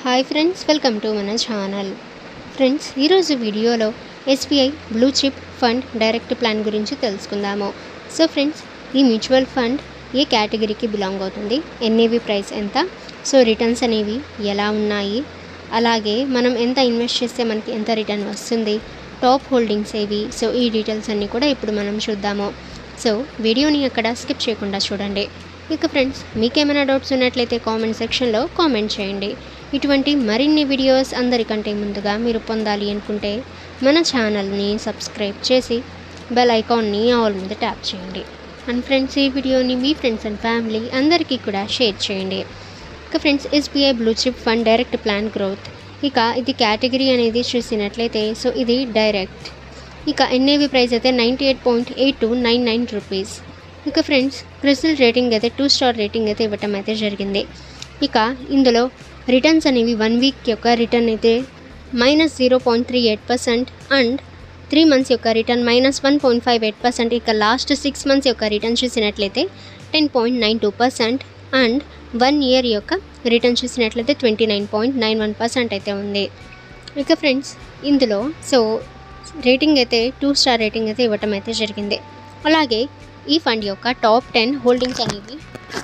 hi friends welcome to మన channel friends ఈరోజు వీడియోలో SBI blue chip fund direct plan గురించి తెలుసుకుందాము సో ఫ్రెండ్స్ ఈ మ్యూచువల్ ఫండ్ ఏ కేటగిరీకి బిలాంగ్ అవుతుంది ఎన్ఏవి ప్రైస్ ఎంత సో రిటర్న్స్ అనేవి ఎలా ఉన్నాయి అలాగే మనం ఎంత ఇన్వెస్ట్ చేస్తే మనకి ఎంత రిటర్న్ వస్తుంది టాప్ హోల్డింగ్స్ ఏవి సో ఈ డీటెయిల్స్ అన్నీ కూడా ఇప్పుడు మనం చూద్దాము సో వీడియోని అక్కడ స్కిప్ చేయకుండా చూడండి ఇక ఫ్రెండ్స్ మీకేమైనా డౌట్స్ ఉన్నట్లయితే కామెంట్ సెక్షన్లో కామెంట్ చేయండి ఇటువంటి మరిన్ని వీడియోస్ అందరికంటే ముందుగా మీరు పొందాలి అనుకుంటే మన ఛానల్ని సబ్స్క్రైబ్ చేసి బెల్ ఐకాన్ని ఆల్ మీద ట్యాప్ చేయండి అండ్ ఫ్రెండ్స్ ఈ వీడియోని మీ ఫ్రెండ్స్ అండ్ ఫ్యామిలీ అందరికీ కూడా షేర్ చేయండి ఇక friends SBI blue chip fund direct plan growth ఇక ఇది కేటగిరీ అనేది చూసినట్లయితే సో ఇది డైరెక్ట్ ఇక ఎన్ఏవి ప్రైస్ అయితే ninety eight point eight two nine nine rupees ఇక ఫ్రెండ్స్ క్రిస్టల్ రేటింగ్ అయితే టూ స్టార్ రేటింగ్ అయితే ఇవ్వటం అయితే జరిగింది ఇక ఇందులో రిటర్న్స్ అనేవి వన్ వీక్ యొక్క రిటర్న్ అయితే minus zero point three eight percent and three months యొక్క return minus one point five eight percent ఇక లాస్ట్ సిక్స్ మంత్స్ యొక్క రిటర్న్ చూసినట్లయితే ten point nine two percent and one year యొక్క return చూసినట్లయితే twenty nine point nine one percent అయితే ఉంది ఇక friends ఇందులో సో రేటింగ్ అయితే టూ స్టార్ రేటింగ్ అయితే ఇవ్వటం అయితే జరిగింది అలాగే ఈ ఫండ్ యొక్క టాప్ టెన్ హోల్డింగ్స్ అనేవి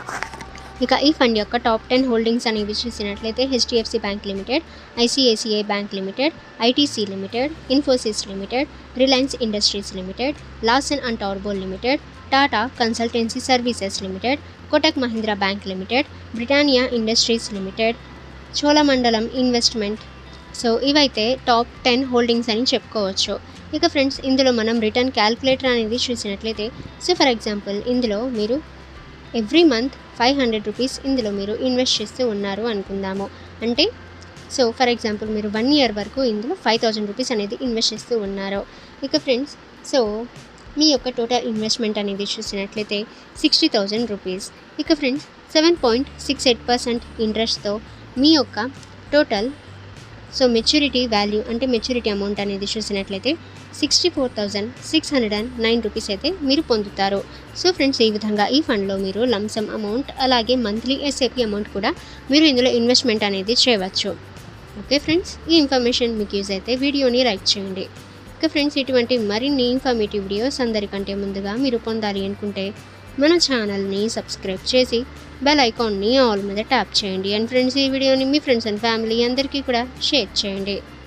ఇక ఈ ఫండ్ యొక్క టాప్ టెన్ హోల్డింగ్స్ అనేవి చూసినట్లయితే HDFC bank limited ICICI bank limited ITC limited Infosys limited Reliance industries limited Larsen and Toubro limited Tata consultancy services limited Kotak Mahindra bank limited Britannia industries limited Cholamandalam investment so ఇవైతే top ten holdings అని చెప్పుకోవచ్చు ఇక friends ఇందులో మనం return calculator అనేది చూసినట్లయితే so for example ఇందులో మీరు every month five hundred rupees ఇందులో మీరు ఇన్వెస్ట్ చేస్తూ ఉన్నారు అనుకుందాము అంటే సో ఫర్ ఎగ్జాంపుల్ మీరు వన్ ఇయర్ వరకు ఇందులో ఫైవ్ థౌజండ్ రూపీస్ అనేది ఇన్వెస్ట్ చేస్తూ ఉన్నారు ఇక ఫ్రెండ్స్ సో మీ యొక్క టోటల్ ఇన్వెస్ట్మెంట్ అనేది చూసినట్లయితే సిక్స్టీ థౌజండ్ రూపీస్ ఇక friends seven point six eight percent ఇంట్రెస్ట్తో మీ యొక్క టోటల్ సో మెచ్యూరిటీ వాల్యూ అంటే మెచ్యూరిటీ అమౌంట్ అనేది చూసినట్లయితే sixty four thousand six hundred and nine rupees అయితే మీరు పొందుతారు సో ఫ్రెండ్స్ ఈ విధంగా ఈ ఫండ్లో మీరు లంసమ్ అమౌంట్ అలాగే మంత్లీ ఎస్ఏపీ అమౌంట్ కూడా మీరు ఇందులో ఇన్వెస్ట్మెంట్ అనేది చేయవచ్చు ఓకే ఫ్రెండ్స్ ఈ ఇన్ఫర్మేషన్ మీకు యూజ్ అయితే వీడియోని లైక్ చేయండి ఇక ఫ్రెండ్స్ ఇటువంటి మరిన్ని ఇన్ఫర్మేటివ్ వీడియోస్ అందరికంటే ముందుగా మీరు పొందాలి అనుకుంటే మన ఛానల్ని సబ్స్క్రైబ్ చేసి బెల్ ఐకాన్ని ఆల్ మీద ట్యాప్ చేయండి అండ్ ఫ్రెండ్స్ ఈ వీడియోని మీ ఫ్రెండ్స్ అండ్ ఫ్యామిలీ అందరికీ కూడా షేర్ చేయండి